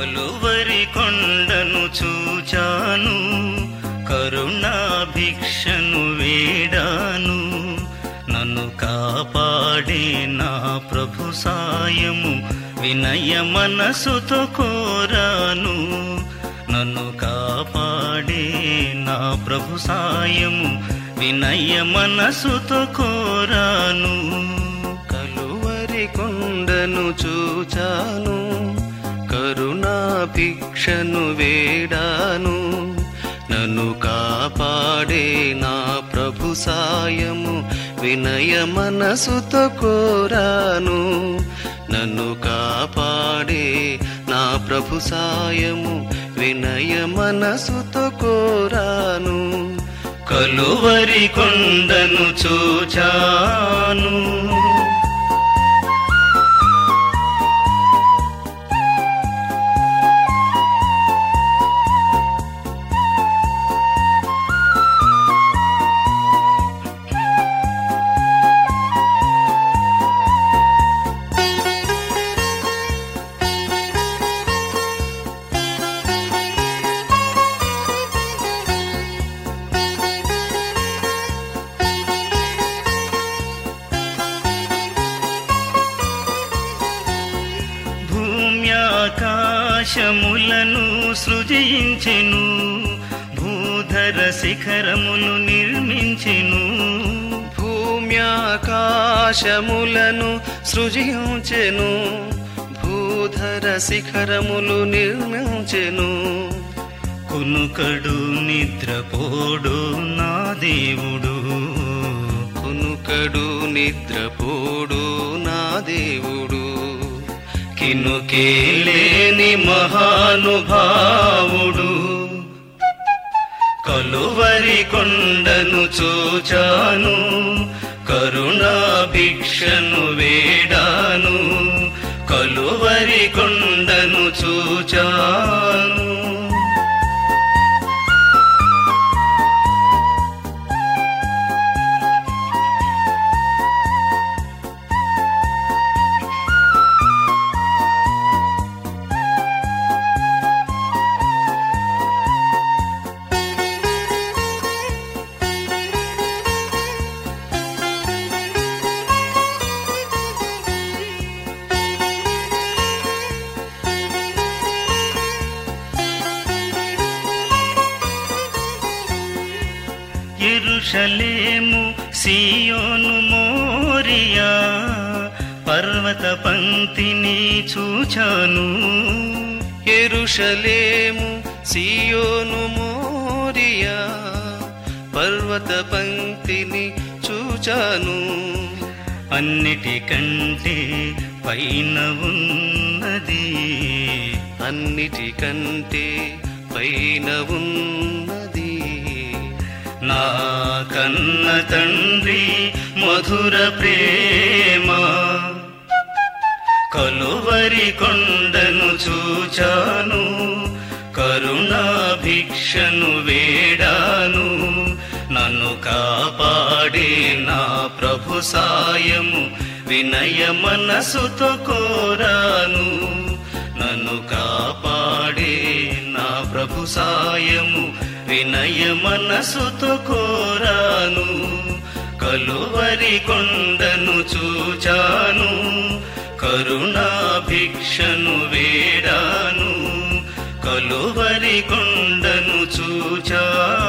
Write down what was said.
కలువరి కొండను చూచాను కరుణాభిక్షను వేడాను నన్ను కాపాడే నా ప్రభు సాయము వినయ మనసుతో కోరాను నన్ను కాపాడే నా ప్రభు సాయము వినయ మనసుతో కోరాను కలువరి కొండను చూచాను కరుణాభిక్షను వేడాను నన్ను కాపాడే నా ప్రభు సాయము వినయ మనసుతో కోరాను నన్ను కాపాడే నా ప్రభు సాయము వినయ మనసుతో కోరాను కలువరి కొండను చూచాను భూమ్యాకాశములను సృజించెను భూధర శిఖరములు నిర్మించెను భూమ్యాకాశములను సృజించెను భూధర శిఖరములు నిర్మించెను కునుకడు నిద్రపోడు నా దేవుడు కునుకడు నిద్రపోడు నా దేవుడు కినుకే లేని మహానుభావుడు కలువరి కొండను చూచాను కరుణాభిక్షను వేడాను కలువరి కొండను చూచాను ఎరుషలేము సియోను మోరియా పర్వత పంక్తిని చూచాను ఎరుషలేము సియోను మోరియా పర్వత పంక్తిని చూచాను అన్నిటికంటే పైన ఉన్నది అన్నిటికంటే పైన ఉన్నది నా కన్న తండ్రి మధుర ప్రేమ కలువరి కొండను చూచాను కరుణాభిక్షను వేడాను నన్ను కాపాడే నా ప్రభు సాయము వినయ మనసుతో కోరాను నన్ను కాపాడే నా ప్రభు సాయము వినయ మనసుతో కోరాను కలువరి కొండను చూచాను కరుణాభిక్షను వేడాను కలువరి కొండను చూచాను